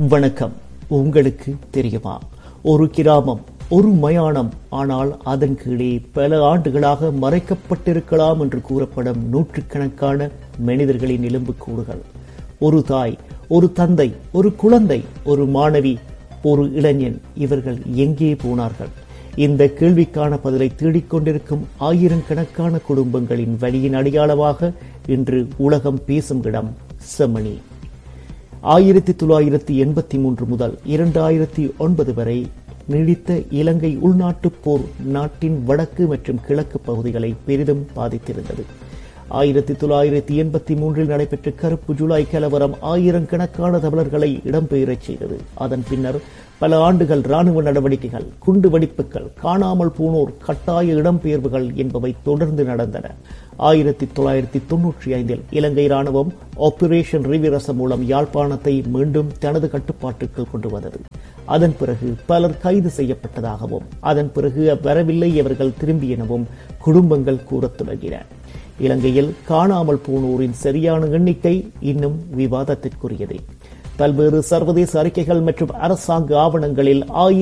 வணக்கம் உங்களுக்கு தெரியுமா ஒரு கிராமம் ஒரு மயானம் ஆனால் அதன் கீழே பல ஆண்டுகளாக மறைக்கப்பட்டிருக்கலாம் என்று கூறப்படும் நூற்றுக்கணக்கான மனிதர்களின் எலும்புக்கூடுகள் ஒரு தாய் ஒரு தந்தை ஒரு குழந்தை ஒரு மாணவி ஒரு இளைஞன் இவர்கள் எங்கே போனார்கள் இந்த கேள்விக்கான பதிலை தேடிக்கொண்டிருக்கும் ஆயிரக்கணக்கான குடும்பங்களின் வழியின் அடையாளமாக இன்று உலகம் பேசும் இடம் செம்மணி ஆயிரத்தி தொள்ளாயிரத்தி எண்பத்தி மூன்று முதல் இரண்டாயிரத்தி ஒன்பது வரை நீடித்த இலங்கை உள்நாட்டுப் போர் நாட்டின் வடக்கு மற்றும் கிழக்கு பகுதிகளை பெரிதும் பாதித்திருந்தது ஆயிரத்தி தொள்ளாயிரத்தி எண்பத்தி மூன்றில் நடைபெற்ற கருப்பு ஜூலை கலவரம் ஆயிரக்கணக்கான தமிழர்களை இடம்பெயரச் செய்தது அதன் பின்னர் பல ஆண்டுகள் ராணுவ நடவடிக்கைகள் குண்டு வெடிப்புகள் காணாமல் போனோர் கட்டாய இடம்பெயர்வுகள் என்பவை தொடர்ந்து நடந்தன ஆயிரத்தி தொள்ளாயிரத்தி தொன்னூற்றி ஐந்தில் இலங்கை ராணுவம் ஆபரேஷன் ரிவிரசம் மூலம் யாழ்ப்பாணத்தை மீண்டும் தனது கட்டுப்பாட்டுக்குள் கொண்டு வந்தது அதன் பிறகு பலர் கைது செய்யப்பட்டதாகவும் அதன் பிறகு வரவில்லை அவர்கள் திரும்பியெனவும் குடும்பங்கள் கூறத் தொடங்கின இலங்கையில் காணாமல் போனோரின் சரியான எண்ணிக்கை இன்னும் விவாதத்திற்குரியதே பல்வேறு சர்வதேச அறிக்கைகள் மற்றும் அரசாங்க ஆவணங்களில் ஆயிரம்